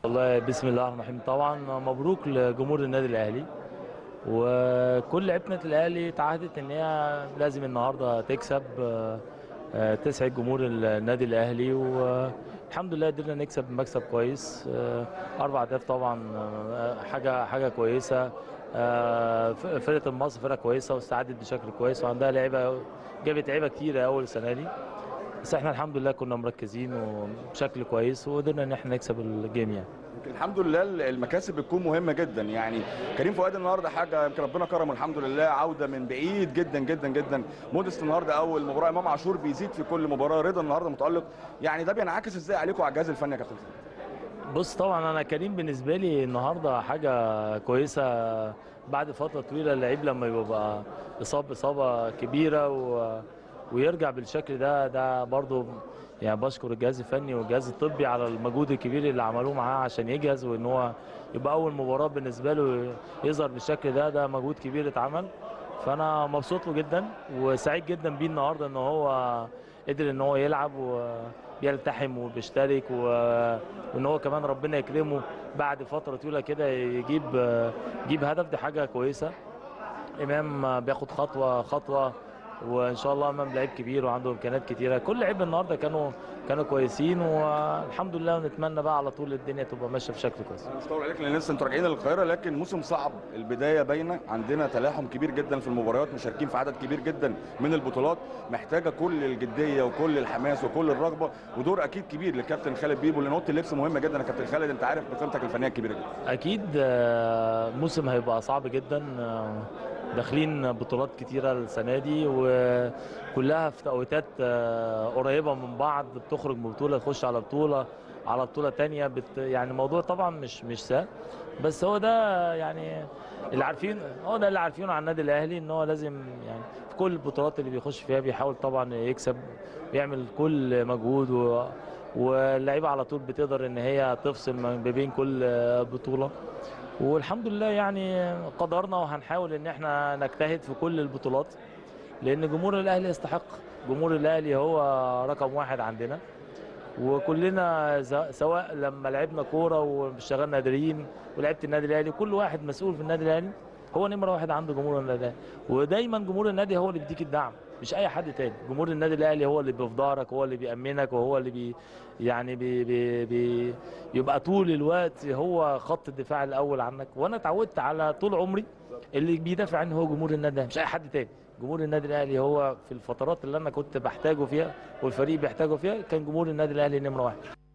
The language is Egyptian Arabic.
والله بسم الله الرحمن الرحيم طبعا مبروك لجمهور النادي الاهلي وكل لعيبه الاهلي تعهدت ان هي لازم النهارده تكسب آه، آه، تسعد جمهور النادي الاهلي والحمد لله قدرنا نكسب مكسب كويس آه، اربع اهداف طبعا آه، حاجه حاجه كويسه آه، ف- فرقه مصر فرقه كويسه واستعدت بشكل كويس وعندها لعيبه جابت لعيبه كتيره اول السنه دي بس احنا الحمد لله كنا مركزين وبشكل كويس وقدرنا ان احنا نكسب الجيم يعني يمكن الحمد لله المكاسب بتكون مهمه جدا يعني كريم فؤاد النهارده حاجه يمكن ربنا كرمه الحمد لله عوده من بعيد جدا جدا جدا مودست النهارده اول مباراه امام عاشور بيزيد في كل مباراه رضا النهارده متالق يعني ده بينعكس ازاي عليكم على الجهاز الفني يا كابتن بص طبعا انا كريم بالنسبه لي النهارده حاجه كويسه بعد فتره طويله اللعيب لما يبقى اصاب اصابه كبيره و... ويرجع بالشكل ده ده برضو يعني بشكر الجهاز الفني والجهاز الطبي على المجهود الكبير اللي عملوه معاه عشان يجهز وان هو يبقى اول مباراه بالنسبه له يظهر بالشكل ده ده مجهود كبير اتعمل فانا مبسوط له جدا وسعيد جدا بيه النهارده ان هو قدر ان هو يلعب وبيلتحم وبيشترك و- وان هو كمان ربنا يكرمه بعد فتره طويله كده يجيب يجيب هدف دي حاجه كويسه امام بياخد خطوه خطوه وان شاء الله امام لعيب كبير وعنده امكانيات كتيره كل لعيبه النهارده كانوا كانوا كويسين والحمد لله ونتمنى بقى على طول الدنيا تبقى ماشيه بشكل كويس انا مش هطول عليك لان لسه انتوا راجعين للقاهره لكن موسم صعب البدايه باينه عندنا تلاحم كبير جدا في المباريات مشاركين في عدد كبير جدا من البطولات محتاجه كل الجديه وكل الحماس وكل الرغبه ودور اكيد كبير للكابتن خالد بيبو لان اوضه اللبس مهمه جدا يا كابتن خالد انت عارف بقيمتك الفنيه الكبيره جدا اكيد آه، موسم هيبقى صعب جدا آه، داخلين بطولات كتيره السنه دي وكلها في توقيتات آه، قريبه من بعض بتخرج من بطوله تخش على بطوله على بطوله تانية بت يعني الموضوع طبعا مش مش سهل بس هو ده يعني اللي عارفين هو ده اللي عارفينه عن النادي الاهلي ان هو لازم يعني في كل البطولات اللي بيخش فيها بيحاول طبعا يكسب بيعمل كل مجهود و واللعيبه على طول بتقدر ان هي تفصل ما بين كل بطوله والحمد لله يعني قدرنا وهنحاول ان احنا نجتهد في كل البطولات لان جمهور الاهلي يستحق جمهور الاهلي هو رقم واحد عندنا وكلنا ز- سواء لما لعبنا كوره واشتغلنا نادرين ولعبت النادي الاهلي كل واحد مسؤول في النادي الاهلي هو نمره واحد عنده جمهور النادي الاهلي ودايما جمهور النادي هو اللي بيديك الدعم مش اي حد تاني جمهور النادي الاهلي هو اللي بيفي ظهرك هو اللي بيامنك وهو اللي بي يعني بي بي بي يبقى طول الوقت هو خط الدفاع الاول عنك وانا اتعودت على طول عمري اللي بيدافع عني هو جمهور النادي الأهلي، مش اي حد تاني جمهور النادي الاهلي هو في الفترات اللي انا كنت بحتاجه فيها والفريق بيحتاجه فيها كان جمهور النادي الاهلي نمره واحد